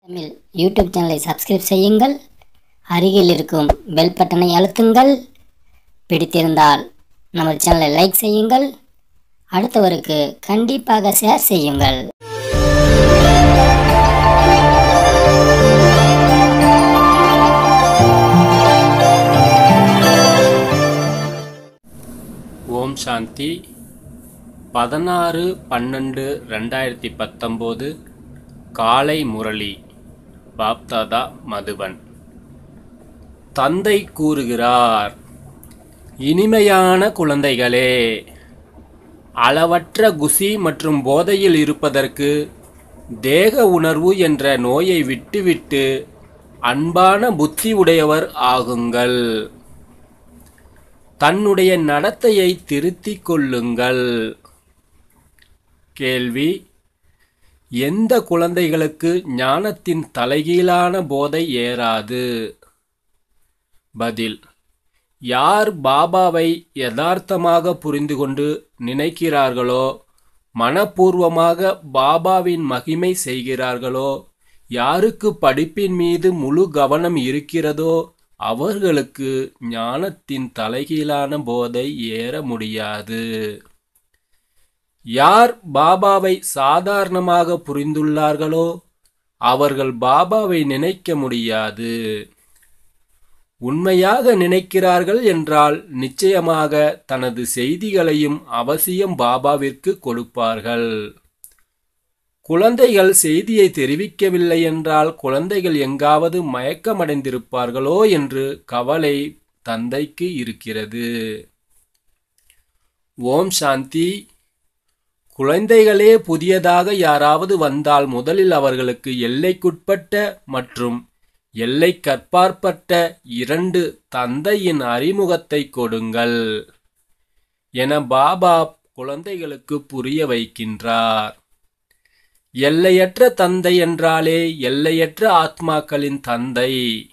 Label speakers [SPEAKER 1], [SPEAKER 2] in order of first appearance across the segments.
[SPEAKER 1] Tamil YouTube சேனலை subscribe செய்யுங்கள் அருகில் இருக்கும் பெல் பட்டனை அழுத்துங்கள் பிடித்திருந்தால் நமது சேனலை லைக் செய்யுங்கள் அடுத்தவருக்கு கண்டிப்பாக ஷேர் செய்யுங்கள்
[SPEAKER 2] ஓம் சாந்தி பதினாறு பன்னெண்டு ரெண்டாயிரத்தி பத்தொம்போது காலை முரளி பாப்தாதா மதுவன் தந்தை கூறுகிறார் இனிமையான குழந்தைகளே அளவற்ற குசி மற்றும் போதையில் இருப்பதற்கு தேக உணர்வு என்ற நோயை விட்டுவிட்டு அன்பான புத்தி உடையவர் ஆகுங்கள் தன்னுடைய நடத்தையை திருத்திக் கொள்ளுங்கள் கேள்வி எந்த குழந்தைகளுக்கு ஞானத்தின் தலைகீழான போதை ஏறாது பதில் யார் பாபாவை யதார்த்தமாக புரிந்து கொண்டு நினைக்கிறார்களோ மனப்பூர்வமாக பாபாவின் மகிமை செய்கிறார்களோ யாருக்கு படிப்பின் மீது முழு கவனம் இருக்கிறதோ அவர்களுக்கு ஞானத்தின் தலைகீழான போதை ஏற முடியாது யார் பாபாவை சாதாரணமாக புரிந்துள்ளார்களோ அவர்கள் பாபாவை நினைக்க முடியாது உண்மையாக நினைக்கிறார்கள் என்றால் நிச்சயமாக தனது செய்திகளையும் அவசியம் பாபாவிற்கு கொடுப்பார்கள் குழந்தைகள் செய்தியை தெரிவிக்கவில்லை என்றால் குழந்தைகள் எங்காவது மயக்கமடைந்திருப்பார்களோ என்று கவலை தந்தைக்கு இருக்கிறது ஓம் சாந்தி குழந்தைகளே புதியதாக யாராவது வந்தால் முதலில் அவர்களுக்கு எல்லைக்குட்பட்ட மற்றும் எல்லை கற்பாற்பட்ட இரண்டு தந்தையின் அறிமுகத்தை கொடுங்கள் என பாபா குழந்தைகளுக்கு புரிய வைக்கின்றார் எல்லையற்ற தந்தை என்றாலே எல்லையற்ற ஆத்மாக்களின் தந்தை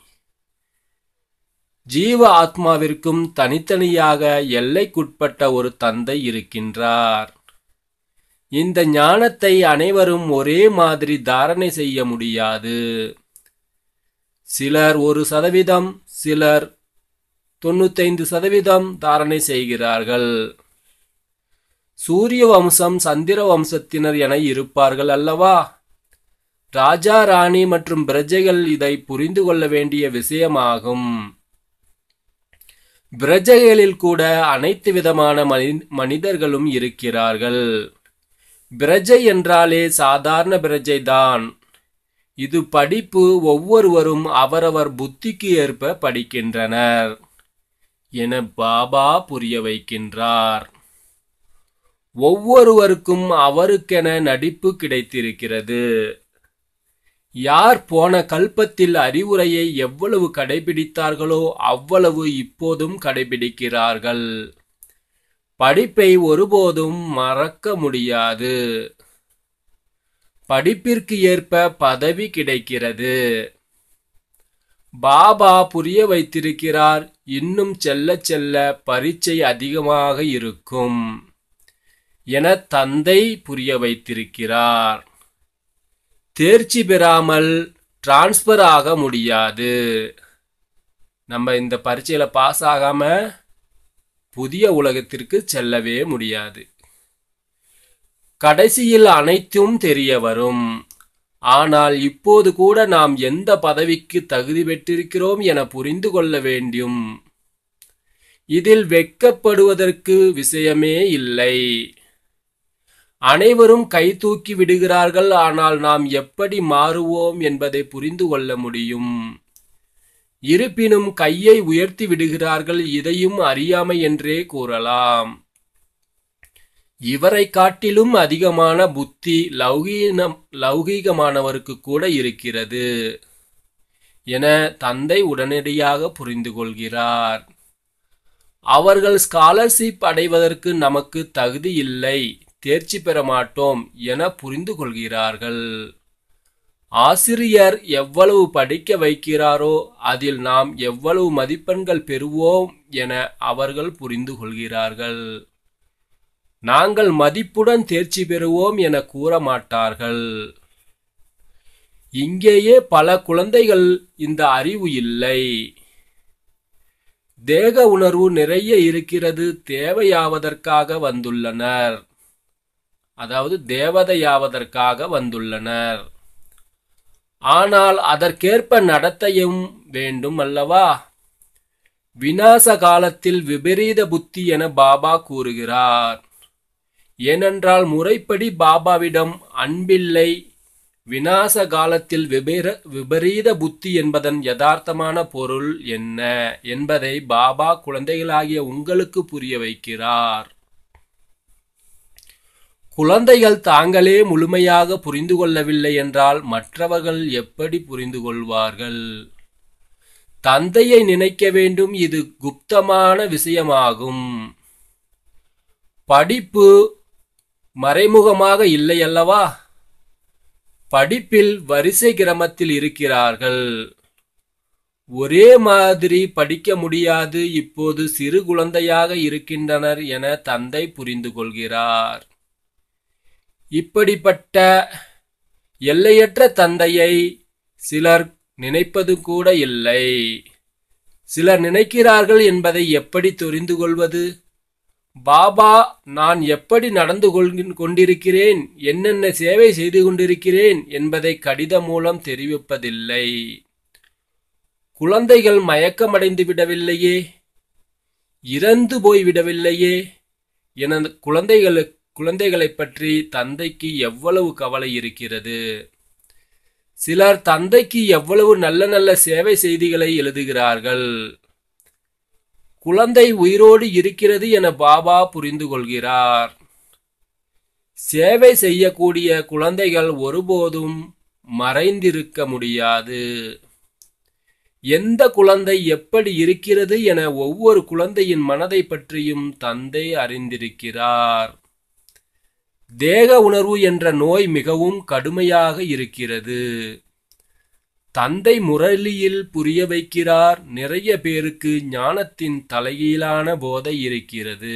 [SPEAKER 2] ஜீவ ஆத்மாவிற்கும் தனித்தனியாக எல்லைக்குட்பட்ட ஒரு தந்தை இருக்கின்றார் இந்த ஞானத்தை அனைவரும் ஒரே மாதிரி தாரணை செய்ய முடியாது சிலர் ஒரு சதவீதம் சிலர் தொண்ணூத்தைந்து சதவீதம் தாரணை செய்கிறார்கள் சூரிய வம்சம் சந்திர வம்சத்தினர் என இருப்பார்கள் அல்லவா ராஜா ராணி மற்றும் பிரஜைகள் இதை புரிந்து கொள்ள வேண்டிய விஷயமாகும் பிரஜைகளில் கூட அனைத்து விதமான மனி- மனிதர்களும் இருக்கிறார்கள் பிரஜை என்றாலே சாதாரண பிரஜைதான் இது படிப்பு ஒவ்வொருவரும் அவரவர் புத்திக்கு ஏற்ப படிக்கின்றனர் என பாபா புரிய வைக்கின்றார் ஒவ்வொருவருக்கும் அவருக்கென நடிப்பு கிடைத்திருக்கிறது யார் போன கல்பத்தில் அறிவுரையை எவ்வளவு கடைபிடித்தார்களோ அவ்வளவு இப்போதும் கடைபிடிக்கிறார்கள் படிப்பை ஒருபோதும் மறக்க முடியாது படிப்பிற்கு ஏற்ப பதவி கிடைக்கிறது பாபா புரிய வைத்திருக்கிறார் இன்னும் செல்ல செல்ல பரீட்சை அதிகமாக இருக்கும் என தந்தை புரிய வைத்திருக்கிறார் தேர்ச்சி பெறாமல் டிரான்ஸ்பர் ஆக முடியாது நம்ம இந்த பரீட்சையில பாஸ் ஆகாம புதிய உலகத்திற்கு செல்லவே முடியாது கடைசியில் அனைத்தும் தெரிய வரும் ஆனால் இப்போது கூட நாம் எந்த பதவிக்கு தகுதி பெற்றிருக்கிறோம் என புரிந்து கொள்ள வேண்டும் இதில் வெட்கப்படுவதற்கு விஷயமே இல்லை அனைவரும் கை தூக்கி விடுகிறார்கள் ஆனால் நாம் எப்படி மாறுவோம் என்பதை புரிந்து கொள்ள முடியும் இருப்பினும் கையை உயர்த்தி விடுகிறார்கள் இதையும் அறியாமை என்றே கூறலாம் இவரை காட்டிலும் அதிகமான புத்தி லௌகீனம் லௌகீகமானவருக்கு கூட இருக்கிறது என தந்தை உடனடியாக புரிந்து கொள்கிறார் அவர்கள் ஸ்காலர்ஷிப் அடைவதற்கு நமக்கு தகுதி இல்லை தேர்ச்சி பெற மாட்டோம் என புரிந்து கொள்கிறார்கள் ஆசிரியர் எவ்வளவு படிக்க வைக்கிறாரோ அதில் நாம் எவ்வளவு மதிப்பெண்கள் பெறுவோம் என அவர்கள் புரிந்து கொள்கிறார்கள் நாங்கள் மதிப்புடன் தேர்ச்சி பெறுவோம் என கூற மாட்டார்கள் இங்கேயே பல குழந்தைகள் இந்த அறிவு இல்லை தேக உணர்வு நிறைய இருக்கிறது தேவையாவதற்காக வந்துள்ளனர் அதாவது தேவதையாவதற்காக வந்துள்ளனர் ஆனால் அதற்கேற்ப நடத்தையும் வேண்டும் அல்லவா விநாச காலத்தில் விபரீத புத்தி என பாபா கூறுகிறார் ஏனென்றால் முறைப்படி பாபாவிடம் அன்பில்லை விநாச காலத்தில் விபர விபரீத புத்தி என்பதன் யதார்த்தமான பொருள் என்ன என்பதை பாபா குழந்தைகளாகிய உங்களுக்கு புரிய வைக்கிறார் குழந்தைகள் தாங்களே முழுமையாக புரிந்து கொள்ளவில்லை என்றால் மற்றவர்கள் எப்படி புரிந்து கொள்வார்கள் தந்தையை நினைக்க வேண்டும் இது குப்தமான விஷயமாகும் படிப்பு மறைமுகமாக இல்லை அல்லவா படிப்பில் வரிசை கிரமத்தில் இருக்கிறார்கள் ஒரே மாதிரி படிக்க முடியாது இப்போது சிறு குழந்தையாக இருக்கின்றனர் என தந்தை புரிந்து கொள்கிறார் இப்படிப்பட்ட எல்லையற்ற தந்தையை சிலர் நினைப்பது கூட இல்லை சிலர் நினைக்கிறார்கள் என்பதை எப்படி தெரிந்து கொள்வது பாபா நான் எப்படி நடந்து கொள்கின்- கொண்டிருக்கிறேன் என்னென்ன சேவை செய்து கொண்டிருக்கிறேன் என்பதை கடிதம் மூலம் தெரிவிப்பதில்லை குழந்தைகள் மயக்கமடைந்து விடவில்லையே இறந்து போய் விடவில்லையே என குழந்தைகளு குழந்தைகளைப் பற்றி தந்தைக்கு எவ்வளவு கவலை இருக்கிறது சிலர் தந்தைக்கு எவ்வளவு நல்ல நல்ல சேவை செய்திகளை எழுதுகிறார்கள் குழந்தை உயிரோடு இருக்கிறது என பாபா புரிந்து கொள்கிறார் சேவை செய்யக்கூடிய குழந்தைகள் ஒருபோதும் மறைந்திருக்க முடியாது எந்த குழந்தை எப்படி இருக்கிறது என ஒவ்வொரு குழந்தையின் மனதை பற்றியும் தந்தை அறிந்திருக்கிறார் தேக உணர்வு என்ற நோய் மிகவும் கடுமையாக இருக்கிறது தந்தை முரளியில் புரிய வைக்கிறார் நிறைய பேருக்கு ஞானத்தின் தலைகீழான போதை இருக்கிறது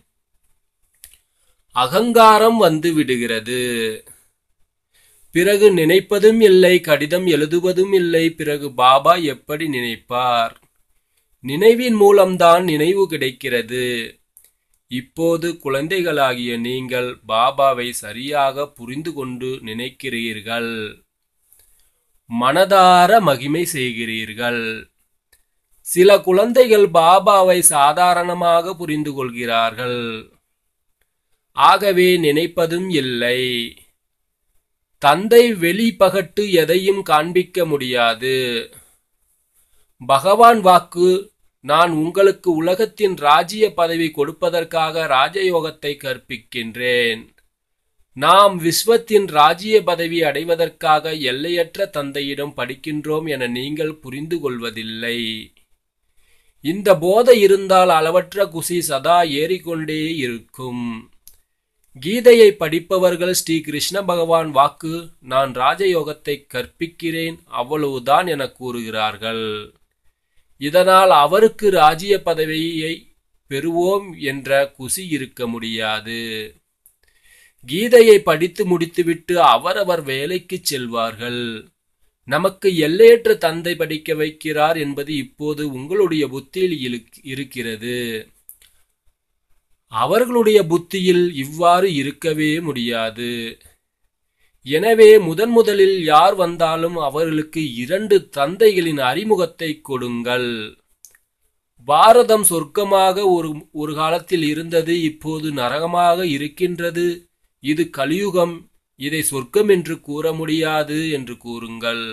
[SPEAKER 2] அகங்காரம் வந்து விடுகிறது பிறகு நினைப்பதும் இல்லை கடிதம் எழுதுவதும் இல்லை பிறகு பாபா எப்படி நினைப்பார் நினைவின் மூலம்தான் நினைவு கிடைக்கிறது இப்போது குழந்தைகளாகிய நீங்கள் பாபாவை சரியாக புரிந்து கொண்டு நினைக்கிறீர்கள் மனதார மகிமை செய்கிறீர்கள் சில குழந்தைகள் பாபாவை சாதாரணமாக புரிந்து கொள்கிறார்கள் ஆகவே நினைப்பதும் இல்லை தந்தை வெளிப்பகட்டு எதையும் காண்பிக்க முடியாது பகவான் வாக்கு நான் உங்களுக்கு உலகத்தின் ராஜ்ய பதவி கொடுப்பதற்காக ராஜயோகத்தை கற்பிக்கின்றேன் நாம் விஸ்வத்தின் ராஜ்ய பதவி அடைவதற்காக எல்லையற்ற தந்தையிடம் படிக்கின்றோம் என நீங்கள் புரிந்து கொள்வதில்லை இந்த போதை இருந்தால் அளவற்ற குசி சதா ஏறிக்கொண்டே இருக்கும் கீதையை படிப்பவர்கள் ஸ்ரீ கிருஷ்ண பகவான் வாக்கு நான் ராஜயோகத்தை கற்பிக்கிறேன் அவ்வளவுதான் என கூறுகிறார்கள் இதனால் அவருக்கு ராஜ்ய பதவியை பெறுவோம் என்ற குசி இருக்க முடியாது கீதையை படித்து முடித்துவிட்டு அவரவர் வேலைக்கு செல்வார்கள் நமக்கு எல்லையற்ற தந்தை படிக்க வைக்கிறார் என்பது இப்போது உங்களுடைய புத்தியில் இழுக்- இருக்கிறது அவர்களுடைய புத்தியில் இவ்வாறு இருக்கவே முடியாது எனவே முதன் முதலில் யார் வந்தாலும் அவர்களுக்கு இரண்டு தந்தைகளின் அறிமுகத்தை கொடுங்கள் பாரதம் சொர்க்கமாக ஒரு ஒரு காலத்தில் இருந்தது இப்போது நரகமாக இருக்கின்றது இது கலியுகம் இதை சொர்க்கம் என்று கூற முடியாது என்று கூறுங்கள்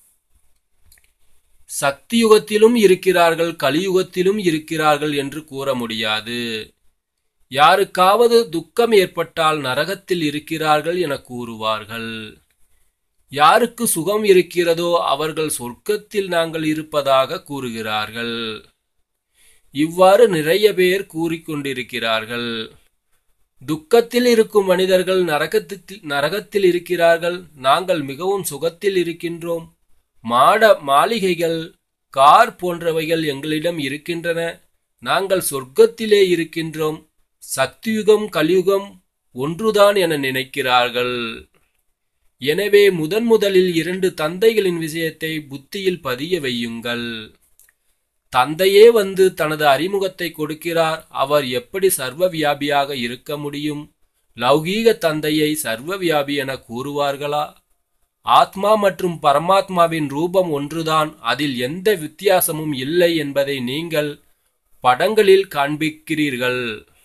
[SPEAKER 2] சக்தியுகத்திலும் இருக்கிறார்கள் கலியுகத்திலும் இருக்கிறார்கள் என்று கூற முடியாது யாருக்காவது துக்கம் ஏற்பட்டால் நரகத்தில் இருக்கிறார்கள் என கூறுவார்கள் யாருக்கு சுகம் இருக்கிறதோ அவர்கள் சொர்க்கத்தில் நாங்கள் இருப்பதாக கூறுகிறார்கள் இவ்வாறு நிறைய பேர் கூறிக்கொண்டிருக்கிறார்கள் துக்கத்தில் இருக்கும் மனிதர்கள் நரகத்தில் நரகத்தில் இருக்கிறார்கள் நாங்கள் மிகவும் சுகத்தில் இருக்கின்றோம் மாட மாளிகைகள் கார் போன்றவைகள் எங்களிடம் இருக்கின்றன நாங்கள் சொர்க்கத்திலே இருக்கின்றோம் சக்தியுகம் கலியுகம் ஒன்றுதான் என நினைக்கிறார்கள் எனவே முதன் முதலில் இரண்டு தந்தைகளின் விஷயத்தை புத்தியில் பதிய வையுங்கள் தந்தையே வந்து தனது அறிமுகத்தை கொடுக்கிறார் அவர் எப்படி சர்வ வியாபியாக இருக்க முடியும் லௌகீக தந்தையை சர்வ வியாபி என கூறுவார்களா ஆத்மா மற்றும் பரமாத்மாவின் ரூபம் ஒன்றுதான் அதில் எந்த வித்தியாசமும் இல்லை என்பதை நீங்கள் படங்களில் காண்பிக்கிறீர்கள்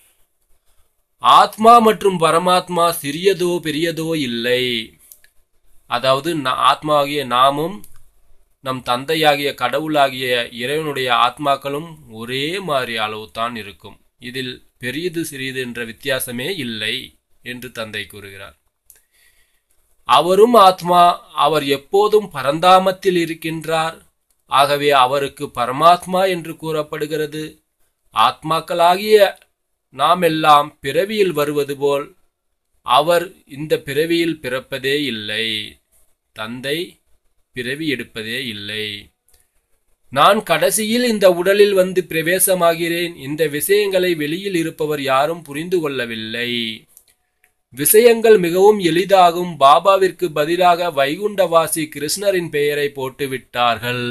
[SPEAKER 2] ஆத்மா மற்றும் பரமாத்மா சிறியதோ பெரியதோ இல்லை அதாவது நா- ஆத்மாகிய நாமும் நம் தந்தையாகிய கடவுளாகிய இறைவனுடைய ஆத்மாக்களும் ஒரே மாதிரி அளவு தான் இருக்கும் இதில் பெரியது சிறியது என்ற வித்தியாசமே இல்லை என்று தந்தை கூறுகிறார் அவரும் ஆத்மா அவர் எப்போதும் பரந்தாமத்தில் இருக்கின்றார் ஆகவே அவருக்கு பரமாத்மா என்று கூறப்படுகிறது ஆத்மாக்களாகிய நாம் எல்லாம் பிறவியில் வருவது போல் அவர் இந்த பிறவியில் பிறப்பதே இல்லை தந்தை பிறவி எடுப்பதே இல்லை நான் கடைசியில் இந்த உடலில் வந்து பிரவேசமாகிறேன் இந்த விஷயங்களை வெளியில் இருப்பவர் யாரும் புரிந்து கொள்ளவில்லை விஷயங்கள் மிகவும் எளிதாகும் பாபாவிற்கு பதிலாக வைகுண்டவாசி கிருஷ்ணரின் பெயரை போட்டு விட்டார்கள்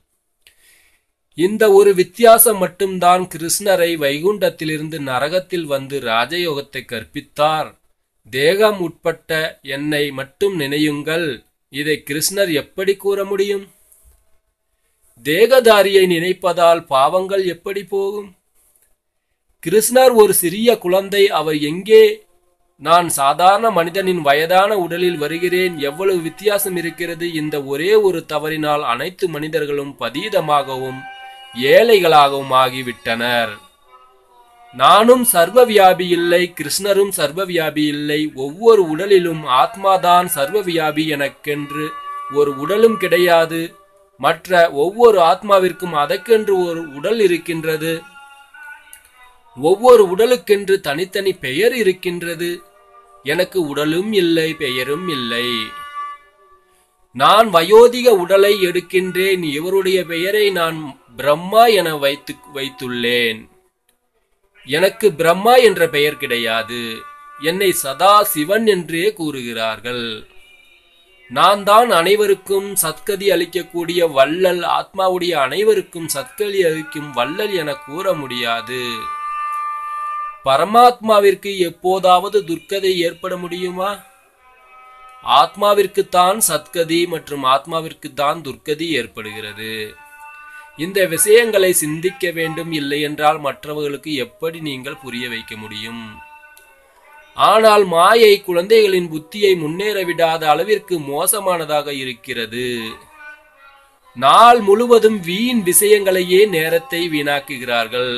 [SPEAKER 2] இந்த ஒரு வித்தியாசம் மட்டும்தான் கிருஷ்ணரை வைகுண்டத்திலிருந்து நரகத்தில் வந்து ராஜயோகத்தை கற்பித்தார் தேகம் உட்பட்ட என்னை மட்டும் நினையுங்கள் இதை கிருஷ்ணர் எப்படி கூற முடியும் தேகதாரியை நினைப்பதால் பாவங்கள் எப்படி போகும் கிருஷ்ணர் ஒரு சிறிய குழந்தை அவர் எங்கே நான் சாதாரண மனிதனின் வயதான உடலில் வருகிறேன் எவ்வளவு வித்தியாசம் இருக்கிறது இந்த ஒரே ஒரு தவறினால் அனைத்து மனிதர்களும் பதீதமாகவும் ஏழைகளாகவும் ஆகிவிட்டனர் நானும் சர்வ வியாபி இல்லை கிருஷ்ணரும் சர்வ வியாபி இல்லை ஒவ்வொரு உடலிலும் ஆத்மாதான் சர்வ வியாபி எனக்கென்று ஒரு உடலும் கிடையாது மற்ற ஒவ்வொரு ஆத்மாவிற்கும் அதற்கென்று ஒரு உடல் இருக்கின்றது ஒவ்வொரு உடலுக்கென்று தனித்தனி பெயர் இருக்கின்றது எனக்கு உடலும் இல்லை பெயரும் இல்லை நான் வயோதிக உடலை எடுக்கின்றேன் இவருடைய பெயரை நான் பிரம்மா என வைத்து வைத்துள்ளேன் எனக்கு பிரம்மா என்ற பெயர் கிடையாது என்னை சதா சிவன் என்றே கூறுகிறார்கள் நான் தான் அனைவருக்கும் சத்கதி அளிக்கக்கூடிய வள்ளல் ஆத்மாவுடைய அனைவருக்கும் சத்கதி அளிக்கும் வள்ளல் என கூற முடியாது பரமாத்மாவிற்கு எப்போதாவது துர்க்கதை ஏற்பட முடியுமா ஆத்மாவிற்குத்தான் சத்கதி மற்றும் ஆத்மாவிற்கு தான் துர்க்கதி ஏற்படுகிறது இந்த விஷயங்களை சிந்திக்க வேண்டும் இல்லை என்றால் மற்றவர்களுக்கு எப்படி நீங்கள் புரிய வைக்க முடியும் ஆனால் மாயை குழந்தைகளின் புத்தியை முன்னேற விடாத அளவிற்கு மோசமானதாக இருக்கிறது நாள் முழுவதும் வீண் விஷயங்களையே நேரத்தை வீணாக்குகிறார்கள்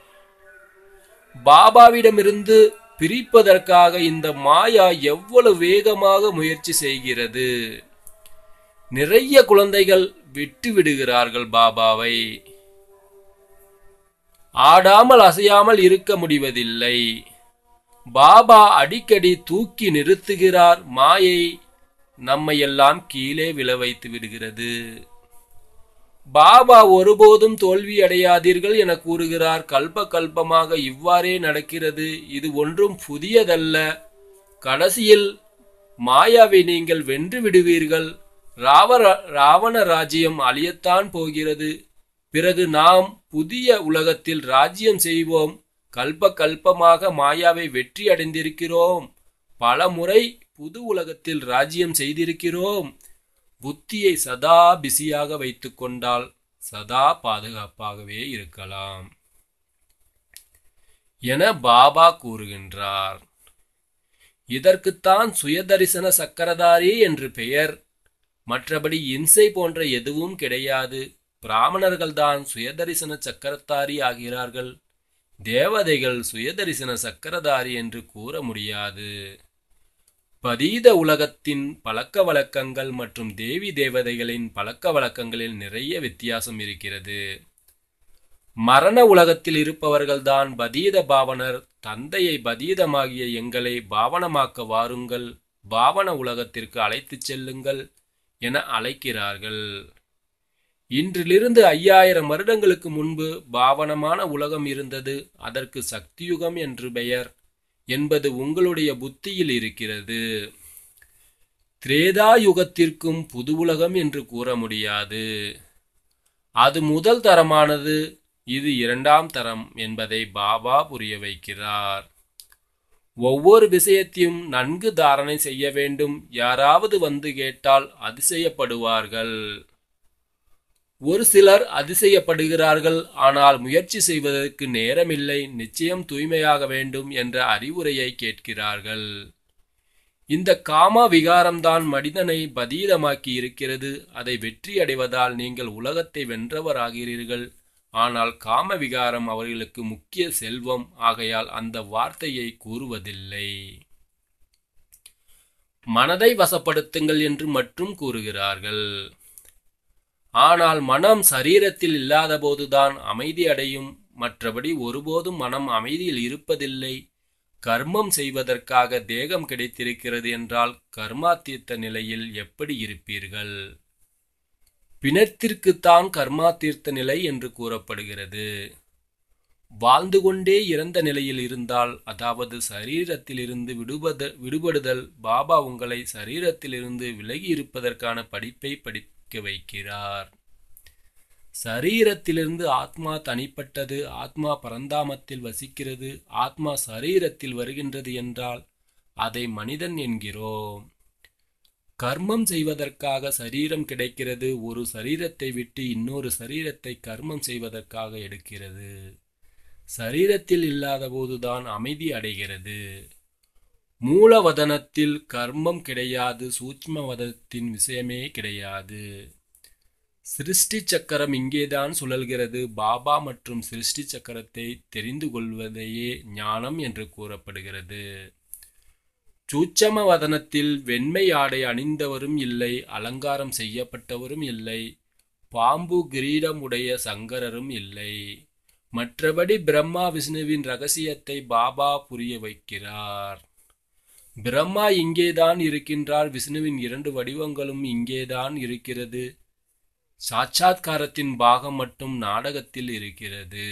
[SPEAKER 2] பாபாவிடமிருந்து பிரிப்பதற்காக இந்த மாயா எவ்வளவு வேகமாக முயற்சி செய்கிறது நிறைய குழந்தைகள் விட்டு விடுகிறார்கள் பாபாவை ஆடாமல் அசையாமல் இருக்க முடிவதில்லை பாபா அடிக்கடி தூக்கி நிறுத்துகிறார் மாயை நம்மை எல்லாம் கீழே விழ வைத்து விடுகிறது பாபா ஒருபோதும் தோல்வி அடையாதீர்கள் என கூறுகிறார் கல்ப கல்பமாக இவ்வாறே நடக்கிறது இது ஒன்றும் புதியதல்ல கடைசியில் மாயாவை நீங்கள் வென்று விடுவீர்கள் ராவர ராவண ராஜ்யம் அழியத்தான் போகிறது பிறகு நாம் புதிய உலகத்தில் ராஜ்யம் செய்வோம் கல்ப கல்பமாக மாயாவை வெற்றி அடைந்திருக்கிறோம் பல முறை புது உலகத்தில் ராஜ்யம் செய்திருக்கிறோம் புத்தியை சதா பிஸியாக வைத்துக் கொண்டால் சதா பாதுகாப்பாகவே இருக்கலாம் என பாபா கூறுகின்றார் இதற்குத்தான் சுயதரிசன சக்கரதாரி என்று பெயர் மற்றபடி இன்சை போன்ற எதுவும் கிடையாது பிராமணர்கள்தான் சுயதரிசன சக்கரத்தாரி ஆகிறார்கள் தேவதைகள் சுயதரிசன சக்கரதாரி என்று கூற முடியாது பதீத உலகத்தின் பழக்க வழக்கங்கள் மற்றும் தேவி தேவதைகளின் பழக்க வழக்கங்களில் நிறைய வித்தியாசம் இருக்கிறது மரண உலகத்தில் இருப்பவர்கள்தான் பதீத பாவனர் தந்தையை பதீதமாகிய எங்களை பாவனமாக்க வாருங்கள் பாவன உலகத்திற்கு அழைத்துச் செல்லுங்கள் என அழைக்கிறார்கள் இன்றிலிருந்து ஐயாயிரம் வருடங்களுக்கு முன்பு பாவனமான உலகம் இருந்தது அதற்கு சக்தியுகம் என்று பெயர் என்பது உங்களுடைய புத்தியில் இருக்கிறது திரேதா யுகத்திற்கும் புது உலகம் என்று கூற முடியாது அது முதல் தரமானது இது இரண்டாம் தரம் என்பதை பாபா புரிய வைக்கிறார் ஒவ்வொரு விஷயத்தையும் நன்கு தாரணை செய்ய வேண்டும் யாராவது வந்து கேட்டால் அதிசயப்படுவார்கள் ஒரு சிலர் அதிசயப்படுகிறார்கள் ஆனால் முயற்சி செய்வதற்கு நேரமில்லை நிச்சயம் தூய்மையாக வேண்டும் என்ற அறிவுரையை கேட்கிறார்கள் இந்த காம விகாரம்தான் மனிதனை பதீதமாக்கி இருக்கிறது அதை வெற்றி அடைவதால் நீங்கள் உலகத்தை வென்றவராகிறீர்கள் ஆனால் காம விகாரம் அவர்களுக்கு முக்கிய செல்வம் ஆகையால் அந்த வார்த்தையை கூறுவதில்லை மனதை வசப்படுத்துங்கள் என்று மட்டும் கூறுகிறார்கள் ஆனால் மனம் சரீரத்தில் இல்லாதபோதுதான் அமைதி அடையும் மற்றபடி ஒருபோதும் மனம் அமைதியில் இருப்பதில்லை கர்மம் செய்வதற்காக தேகம் கிடைத்திருக்கிறது என்றால் கர்மாத்தீர்த்த நிலையில் எப்படி இருப்பீர்கள் பிணத்திற்குத்தான் கர்மா தீர்த்த நிலை என்று கூறப்படுகிறது வாழ்ந்து கொண்டே இறந்த நிலையில் இருந்தால் அதாவது சரீரத்திலிருந்து விடுபத விடுபடுதல் பாபா உங்களை சரீரத்திலிருந்து விலகி இருப்பதற்கான படிப்பை படிக்க வைக்கிறார் சரீரத்திலிருந்து ஆத்மா தனிப்பட்டது ஆத்மா பரந்தாமத்தில் வசிக்கிறது ஆத்மா சரீரத்தில் வருகின்றது என்றால் அதை மனிதன் என்கிறோம் கர்மம் செய்வதற்காக சரீரம் கிடைக்கிறது ஒரு சரீரத்தை விட்டு இன்னொரு சரீரத்தை கர்மம் செய்வதற்காக எடுக்கிறது சரீரத்தில் இல்லாத போதுதான் அமைதி அடைகிறது மூலவதனத்தில் கர்மம் கிடையாது சூட்ச்மவதத்தின் விஷயமே கிடையாது சிருஷ்டி சக்கரம் இங்கேதான் சுழல்கிறது பாபா மற்றும் சிருஷ்டி சக்கரத்தை தெரிந்து கொள்வதையே ஞானம் என்று கூறப்படுகிறது சூட்சம வதனத்தில் வெண்மை ஆடை அணிந்தவரும் இல்லை அலங்காரம் செய்யப்பட்டவரும் இல்லை பாம்பு கிரீடம் உடைய சங்கரரும் இல்லை மற்றபடி பிரம்மா விஷ்ணுவின் ரகசியத்தை பாபா புரிய வைக்கிறார் பிரம்மா இங்கேதான் இருக்கின்றார் விஷ்ணுவின் இரண்டு வடிவங்களும் இங்கேதான் இருக்கிறது சாட்சாத்காரத்தின் பாகம் மட்டும் நாடகத்தில் இருக்கிறது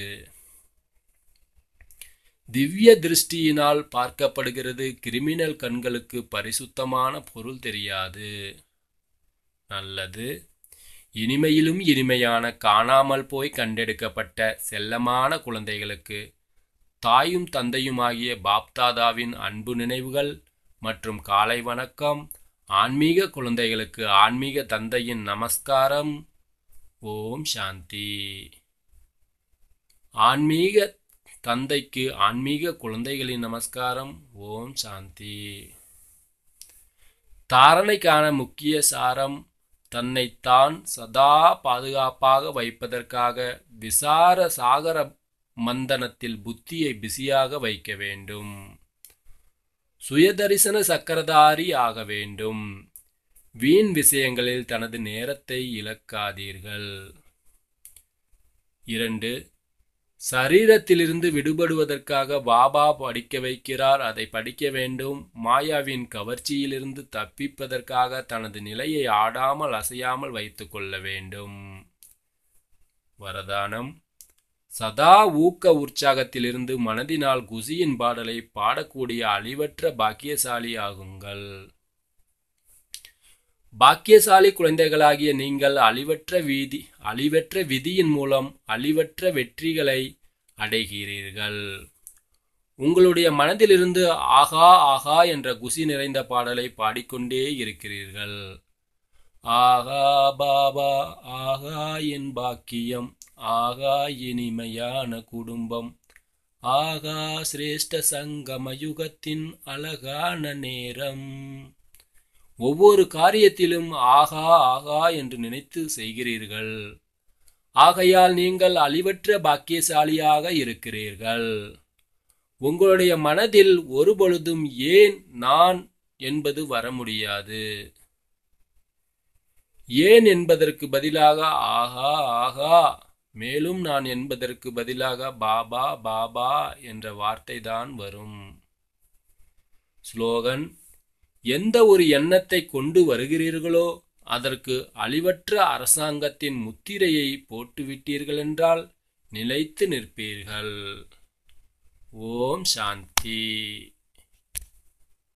[SPEAKER 2] திவ்ய திருஷ்டியினால் பார்க்கப்படுகிறது கிரிமினல் கண்களுக்கு பரிசுத்தமான பொருள் தெரியாது நல்லது இனிமையிலும் இனிமையான காணாமல் போய் கண்டெடுக்கப்பட்ட செல்லமான குழந்தைகளுக்கு தாயும் தந்தையுமாகிய பாப்தாதாவின் அன்பு நினைவுகள் மற்றும் காலை வணக்கம் ஆன்மீக குழந்தைகளுக்கு ஆன்மீக தந்தையின் நமஸ்காரம் ஓம் சாந்தி ஆன்மீக தந்தைக்கு ஆன்மீக குழந்தைகளின் நமஸ்காரம் ஓம் சாந்தி தாரணைக்கான முக்கிய சாரம் தன்னைத்தான் சதா பாதுகாப்பாக வைப்பதற்காக விசார சாகர மந்தனத்தில் புத்தியை பிஸியாக வைக்க வேண்டும் சுயதரிசன சக்கரதாரி ஆக வேண்டும் வீண் விஷயங்களில் தனது நேரத்தை இழக்காதீர்கள் இரண்டு சரீரத்திலிருந்து விடுபடுவதற்காக பாபா படிக்க வைக்கிறார் அதை படிக்க வேண்டும் மாயாவின் கவர்ச்சியிலிருந்து தப்பிப்பதற்காக தனது நிலையை ஆடாமல் அசையாமல் வைத்துக் கொள்ள வேண்டும் வரதானம் சதா ஊக்க உற்சாகத்திலிருந்து மனதினால் குசியின் பாடலை பாடக்கூடிய அழிவற்ற பாக்கியசாலி ஆகுங்கள் பாக்கியசாலி குழந்தைகளாகிய நீங்கள் அழிவற்ற வீதி அழிவற்ற விதியின் மூலம் அழிவற்ற வெற்றிகளை அடைகிறீர்கள் உங்களுடைய மனதிலிருந்து ஆகா ஆகா என்ற குசி நிறைந்த பாடலை பாடிக்கொண்டே இருக்கிறீர்கள் ஆகா பாபா ஆகா என் பாக்கியம் ஆகா இனிமையான குடும்பம் ஆகா சிரேஷ்ட சங்கம யுகத்தின் அழகான நேரம் ஒவ்வொரு காரியத்திலும் ஆகா ஆகா என்று நினைத்து செய்கிறீர்கள் ஆகையால் நீங்கள் அழிவற்ற பாக்கியசாலியாக இருக்கிறீர்கள் உங்களுடைய மனதில் ஒருபொழுதும் ஏன் நான் என்பது வர முடியாது ஏன் என்பதற்கு பதிலாக ஆகா ஆகா மேலும் நான் என்பதற்கு பதிலாக பாபா பாபா என்ற வார்த்தை தான் வரும் ஸ்லோகன் எந்த ஒரு எண்ணத்தை கொண்டு வருகிறீர்களோ அதற்கு அழிவற்ற அரசாங்கத்தின் முத்திரையை போட்டுவிட்டீர்கள் என்றால் நிலைத்து நிற்பீர்கள் ஓம் சாந்தி